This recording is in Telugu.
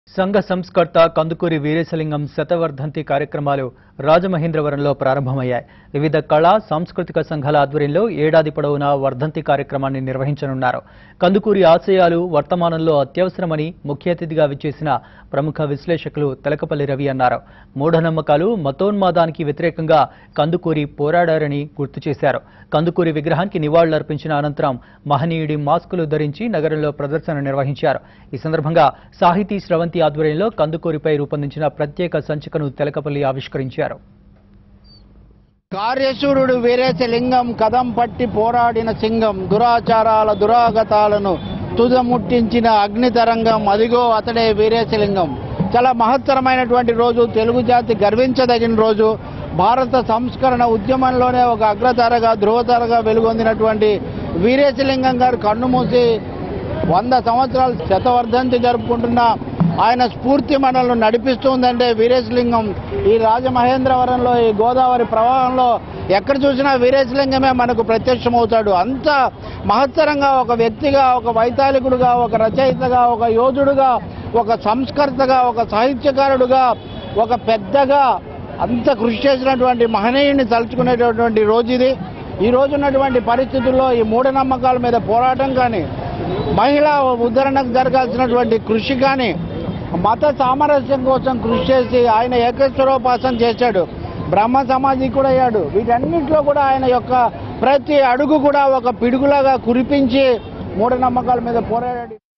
సంఘ సంస్కర్త కందుకూరి వీరేశలింగం శతవర్ధంతి కార్యక్రమాలు రాజమహేంద్రవరంలో ప్రారంభమయ్యాయి వివిధ కళా సాంస్కృతిక సంఘాల ఆధ్వర్యంలో ఏడాది పొడవునా వర్ధంతి కార్యక్రమాన్ని నిర్వహించనున్నారు కందుకూరి ఆశయాలు వర్తమానంలో అత్యవసరమని ముఖ్య అతిథిగా విచ్చేసిన ప్రముఖ విశ్లేషకులు తెలకపల్లి రవి అన్నారు మూఢనమ్మకాలు మతోన్మాదానికి వ్యతిరేకంగా కందుకూరి పోరాడారని గుర్తు చేశారు కందుకూరి విగ్రహానికి నివాళులర్పించిన అనంతరం మహనీయుడి మాస్కులు ధరించి నగరంలో ప్రదర్శన నిర్వహించారు ఈ సందర్భంగా సాహితీ స్రవంతి ఆధ్వర్యంలో కందుకూరిపై రూపొందించిన ప్రత్యేక సంచికను తెలకపల్లి ఆవిష్కరించారు కార్యశూరుడు వీరేశలింగం కదం పట్టి పోరాడిన సింగం దురాచారాల దురాగతాలను తుదముట్టించిన అగ్నితరంగం అదిగో అతడే వీరేశలింగం చాలా మహత్తరమైనటువంటి రోజు తెలుగు జాతి గర్వించదగిన రోజు భారత సంస్కరణ ఉద్యమంలోనే ఒక అగ్రతారగా ధ్రువతారగా వెలుగొందినటువంటి వీరేశలింగం గారు కన్నుమూసి వంద సంవత్సరాలు శతవర్ధంతి జరుపుకుంటున్న ఆయన స్ఫూర్తి మనల్ని నడిపిస్తుందంటే వీరేశలింగం ఈ రాజమహేంద్రవరంలో ఈ గోదావరి ప్రవాహంలో ఎక్కడ చూసినా వీరేశలింగమే మనకు ప్రత్యక్షమవుతాడు అంత మహత్తరంగా ఒక వ్యక్తిగా ఒక వైతాళికుడుగా ఒక రచయితగా ఒక యోధుడుగా ఒక సంస్కర్తగా ఒక సాహిత్యకారుడుగా ఒక పెద్దగా అంత కృషి చేసినటువంటి మహనీయుని తలుచుకునేటటువంటి రోజు ఇది ఈ రోజు ఉన్నటువంటి పరిస్థితుల్లో ఈ మూఢనమ్మకాల మీద పోరాటం కానీ మహిళా ఉద్ధరణకు జరగాల్సినటువంటి కృషి కానీ మత సామరస్యం కోసం కృషి చేసి ఆయన ఏకేశ్వరోపాసన చేశాడు బ్రహ్మ సమాధి కూడా అయ్యాడు వీటన్నిటిలో కూడా ఆయన యొక్క ప్రతి అడుగు కూడా ఒక పిడుగులాగా కురిపించి మూఢనమ్మకాల మీద పోరాడాడు